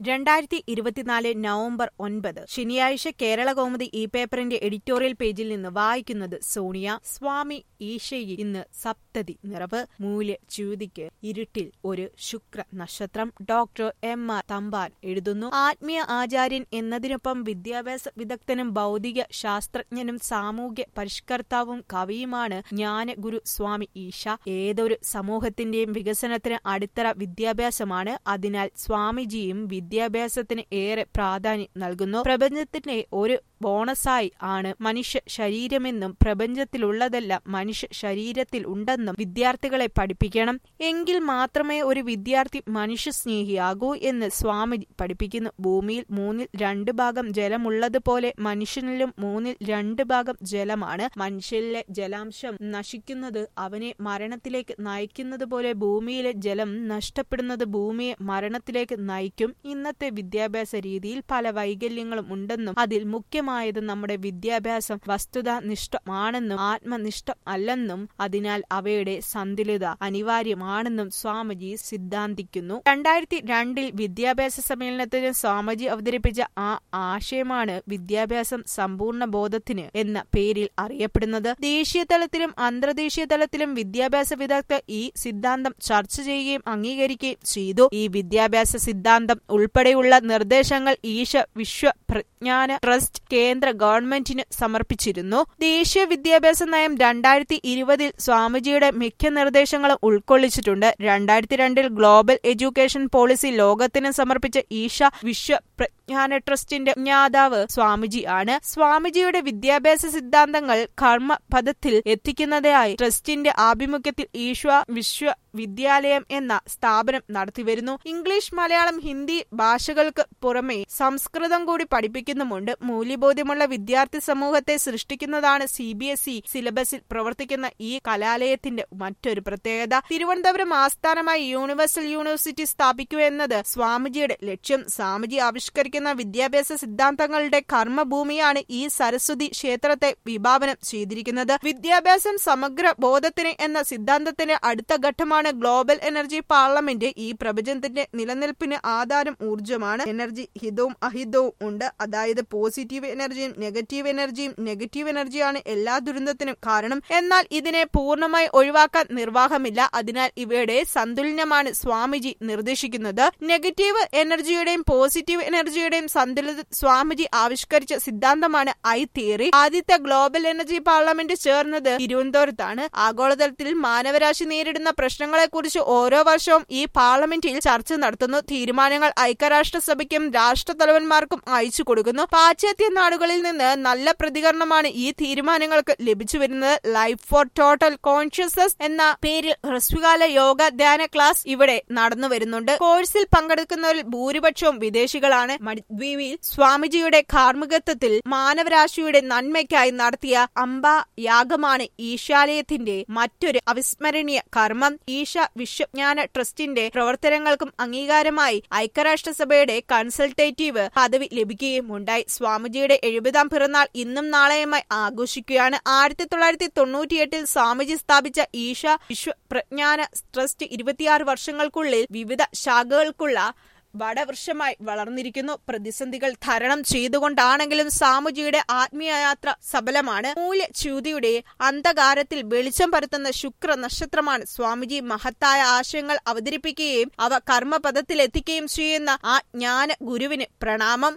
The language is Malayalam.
രണ്ടായിരത്തി ഇരുപത്തിനാല് നവംബർ ഒൻപത് ശനിയാഴ്ച കേരള കൗമുദി ഈ പേപ്പറിന്റെ എഡിറ്റോറിയൽ പേജിൽ നിന്ന് വായിക്കുന്നത് സോണിയ സ്വാമി ഈശയിൽ ഇന്ന് സപ്തതി നിറവ് മൂല്യ ച്യൂതിക്ക് ഇരുട്ടിൽ ഒരു ശുക്ര നക്ഷത്രം ഡോക്ടർ എം ആർ തമ്പാൻ എഴുതുന്നു ആത്മീയ ആചാര്യൻ എന്നതിനൊപ്പം വിദ്യാഭ്യാസ വിദഗ്ധനും ഭൗതിക ശാസ്ത്രജ്ഞനും സാമൂഹ്യ പരിഷ്കർത്താവും കവിയുമാണ് ജ്ഞാനഗുരു സ്വാമി ഈശ ഏതൊരു സമൂഹത്തിന്റെയും വികസനത്തിന് അടിത്തറ വിദ്യാഭ്യാസമാണ് അതിനാൽ സ്വാമിജിയും വിദ്യാഭ്യാസത്തിന് ഏറെ പ്രാധാന്യം നൽകുന്നു പ്രപഞ്ചത്തിന്റെ ഒരു ബോണസായി ആണ് മനുഷ്യ ശരീരമെന്നും പ്രപഞ്ചത്തിലുള്ളതെല്ലാം മനുഷ്യ ശരീരത്തിൽ ഉണ്ടെന്നും വിദ്യാർത്ഥികളെ പഠിപ്പിക്കണം എങ്കിൽ മാത്രമേ ഒരു വിദ്യാർത്ഥി മനുഷ്യ സ്നേഹിയാകൂ എന്ന് സ്വാമിജി പഠിപ്പിക്കുന്നു ഭൂമിയിൽ മൂന്നിൽ രണ്ട് ഭാഗം ജലമുള്ളതുപോലെ മനുഷ്യനിലും മൂന്നിൽ രണ്ട് ഭാഗം ജലമാണ് മനുഷ്യനിലെ ജലാംശം നശിക്കുന്നത് അവനെ മരണത്തിലേക്ക് നയിക്കുന്നത് പോലെ ഭൂമിയിലെ ജലം നഷ്ടപ്പെടുന്നത് ഭൂമിയെ മരണത്തിലേക്ക് നയിക്കും ഇന്നത്തെ വിദ്യാഭ്യാസ രീതിയിൽ പല വൈകല്യങ്ങളും ഉണ്ടെന്നും അതിൽ മുഖ്യമായത് നമ്മുടെ വിദ്യാഭ്യാസം വസ്തുതാനിഷ്ഠമാണെന്നും ആത്മനിഷ്ഠം അല്ലെന്നും അതിനാൽ അവയുടെ സന്തുലിത അനിവാര്യമാണെന്നും സ്വാമിജി സിദ്ധാന്തിക്കുന്നു രണ്ടായിരത്തി രണ്ടിൽ വിദ്യാഭ്യാസ സമ്മേളനത്തിന് സ്വാമിജി അവതരിപ്പിച്ച ആ ആശയമാണ് വിദ്യാഭ്യാസം സമ്പൂർണ്ണ ബോധത്തിന് എന്ന പേരിൽ അറിയപ്പെടുന്നത് ദേശീയ തലത്തിലും അന്തർദേശീയ തലത്തിലും വിദ്യാഭ്യാസ വിദഗ്ധർ ഈ സിദ്ധാന്തം ചർച്ച ചെയ്യുകയും അംഗീകരിക്കുകയും ചെയ്തു ഈ വിദ്യാഭ്യാസ സിദ്ധാന്തം ഉൾപ്പെടെയുള്ള നിർദ്ദേശങ്ങൾ ഈശ വിശ്വ പ്രജ്ഞാന ട്രസ്റ്റ് കേന്ദ്ര ഗവൺമെന്റിന് സമർപ്പിച്ചിരുന്നു ദേശീയ വിദ്യാഭ്യാസ നയം രണ്ടായിരത്തി ഇരുപതിൽ സ്വാമിജിയുടെ മിക്ക നിർദ്ദേശങ്ങളും ഉൾക്കൊള്ളിച്ചിട്ടുണ്ട് രണ്ടായിരത്തി രണ്ടിൽ ഗ്ലോബൽ എഡ്യൂക്കേഷൻ പോളിസി ലോകത്തിന് സമർപ്പിച്ച ഈശ വിശ്വ പ്രജ്ഞാന ട്രസ്റ്റിന്റെ ജ്ഞാതാവ് സ്വാമിജി ആണ് സ്വാമിജിയുടെ വിദ്യാഭ്യാസ സിദ്ധാന്തങ്ങൾ കർമ്മപഥത്തിൽ എത്തിക്കുന്നതായി ട്രസ്റ്റിന്റെ ആഭിമുഖ്യത്തിൽ ഈശ്വ വിശ്വ വിദ്യാലയം എന്ന സ്ഥാപനം നടത്തിവരുന്നു ഇംഗ്ലീഷ് മലയാളം ഹിന്ദി ഭാഷകൾക്ക് പുറമെ സംസ്കൃതം കൂടി പഠിപ്പിക്കുന്നുമുണ്ട് മൂല്യബോധ്യമുള്ള വിദ്യാർത്ഥി സമൂഹത്തെ സൃഷ്ടിക്കുന്നതാണ് സി ബി എസ് ഇ സിലബസിൽ പ്രവർത്തിക്കുന്ന ഈ കലാലയത്തിന്റെ മറ്റൊരു പ്രത്യേകത തിരുവനന്തപുരം ആസ്ഥാനമായി യൂണിവേഴ്സൽ യൂണിവേഴ്സിറ്റി സ്ഥാപിക്കുക എന്നത് സ്വാമിജിയുടെ ലക്ഷ്യം സ്വാമിജി ആവിഷ്കരിക്കുന്ന വിദ്യാഭ്യാസ സിദ്ധാന്തങ്ങളുടെ കർമ്മഭൂമിയാണ് ഈ സരസ്വതി ക്ഷേത്രത്തെ വിഭാവനം ചെയ്തിരിക്കുന്നത് വിദ്യാഭ്യാസം സമഗ്ര ബോധത്തിന് എന്ന സിദ്ധാന്തത്തിന്റെ അടുത്ത ഘട്ടമാണ് ഗ്ലോബൽ എനർജി പാർലമെന്റ് ഈ പ്രപഞ്ചത്തിന്റെ നിലനിൽപ്പിന് ആധാരം ഊർജ്ജമാണ് എനർജി ഹിതവും അഹിതവും ഉണ്ട് അതായത് പോസിറ്റീവ് എനർജിയും നെഗറ്റീവ് എനർജിയും നെഗറ്റീവ് എനർജിയാണ് എല്ലാ ദുരന്തത്തിനും കാരണം എന്നാൽ ഇതിനെ പൂർണ്ണമായി ഒഴിവാക്കാൻ നിർവാഹമില്ല അതിനാൽ ഇവയുടെ സന്തുലനമാണ് സ്വാമിജി നിർദ്ദേശിക്കുന്നത് നെഗറ്റീവ് എനർജിയുടെയും പോസിറ്റീവ് എനർജിയുടെയും സന്തുലിത സ്വാമിജി ആവിഷ്കരിച്ച സിദ്ധാന്തമാണ് ഐ തിയറി ആദ്യത്തെ ഗ്ലോബൽ എനർജി പാർലമെന്റ് ചേർന്നത് തിരുവനന്തപുരത്താണ് ആഗോളതലത്തിൽ മാനവരാശി നേരിടുന്ന പ്രശ്നങ്ങളെക്കുറിച്ച് ഓരോ വർഷവും ഈ പാർലമെന്റിൽ ചർച്ച നടത്തുന്നു തീരുമാനങ്ങൾ ഐക്യരാഷ്ട്രസഭയ്ക്കും രാഷ്ട്രതലവന്മാർക്കും അയച്ചു കൊടുക്കുന്നു പാശ്ചാത്യ നാടുകളിൽ നിന്ന് നല്ല പ്രതികരണമാണ് ഈ തീരുമാനങ്ങൾക്ക് ലഭിച്ചു വരുന്നത് ലൈഫ് ഫോർ ടോട്ടൽ കോൺഷ്യസ്നസ് എന്ന പേരിൽ ഹ്രസ്വകാല യോഗ ധ്യാന ക്ലാസ് ഇവിടെ നടന്നു വരുന്നുണ്ട് കോഴ്സിൽ പങ്കെടുക്കുന്നവരിൽ ഭൂരിപക്ഷവും വിദേശികളാണ് മദ്വീപിൽ സ്വാമിജിയുടെ കാർമ്മികത്വത്തിൽ മാനവരാശിയുടെ നന്മയ്ക്കായി നടത്തിയ അംബ യാഗമാണ് ഈശാലയത്തിന്റെ മറ്റൊരു അവിസ്മരണീയ കർമ്മം ഈശ വിശ്വജ്ഞാന ട്രസ്റ്റിന്റെ പ്രവർത്തനങ്ങൾക്കും അംഗീകാരമായി ഐക്യരാഷ്ട്രസഭയുടെ കൺസൾട്ടേറ്റീവ് പദവി ലഭിക്കുകയുമുണ്ടായി സ്വാമിജിയുടെ എഴുപതാം പിറന്നാൾ ഇന്നും നാളെയുമായി ആഘോഷിക്കുകയാണ് ആയിരത്തി തൊള്ളായിരത്തി തൊണ്ണൂറ്റിയെട്ടിൽ സ്വാമിജി സ്ഥാപിച്ച ഈശ വിശ്വ പ്രജ്ഞാന ട്രസ്റ്റ് ഇരുപത്തിയാറ് വർഷങ്ങൾക്കുള്ളിൽ വിവിധ ശാഖകൾക്കുള്ള വടവൃക്ഷമായി വളർന്നിരിക്കുന്നു പ്രതിസന്ധികൾ തരണം ചെയ്തുകൊണ്ടാണെങ്കിലും സാമുജിയുടെ ആത്മീയ യാത്ര സഫലമാണ് മൂല്യച്യൂതിയുടെ അന്ധകാരത്തിൽ വെളിച്ചം പരത്തുന്ന ശുക്ര നക്ഷത്രമാണ് സ്വാമിജി മഹത്തായ ആശയങ്ങൾ അവതരിപ്പിക്കുകയും അവ കർമ്മപദത്തിൽ എത്തിക്കുകയും ചെയ്യുന്ന ആ ജ്ഞാന ഗുരുവിന് പ്രണാമം